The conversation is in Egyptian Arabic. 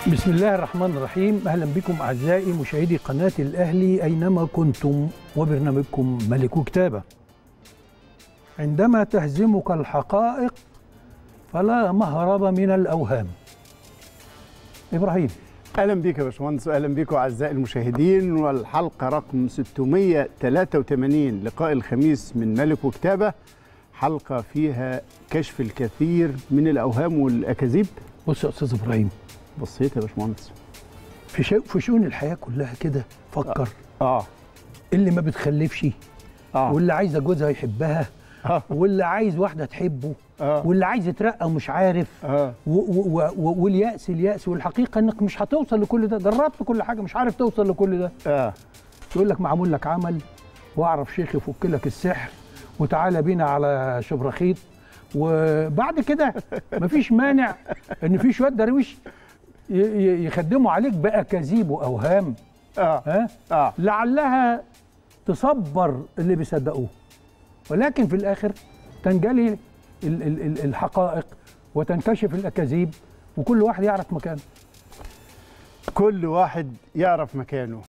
بسم الله الرحمن الرحيم اهلا بكم اعزائي مشاهدي قناه الاهلي اينما كنتم وبرنامجكم ملك كتابه عندما تهزمك الحقائق فلا مهرب من الاوهام ابراهيم اهلا بيك يا باشمهندس واهلا بيكم اعزائي المشاهدين والحلقه رقم 683 لقاء الخميس من ملك وكتابه حلقه فيها كشف الكثير من الاوهام والاكاذيب بص يا استاذ ابراهيم بصيت يا باشمهندس في شيء في شؤون الحياه كلها كده فكر اه اللي ما بتخلفش اه واللي عايزه جوزها يحبها اه واللي عايز واحده تحبه اه واللي عايز يترقى ومش عارف اه و- و- و- واليأس اليأس والحقيقة انك مش هتوصل لكل ده جربت كل حاجة مش عارف توصل لكل ده اه يقول لك معمول لك عمل واعرف شيخ يفك لك السحر وتعالى بينا على شبرخيط وبعد كده مفيش مانع ان في شويه درويش ي- ي- يخدموا عليك باكاذيب واوهام اه ها اه لعلها تصبر اللي بيصدقوه ولكن في الاخر تنجلي ال- ال- ال- الحقائق وتنكشف الاكاذيب وكل واحد يعرف مكانه كل واحد يعرف مكانه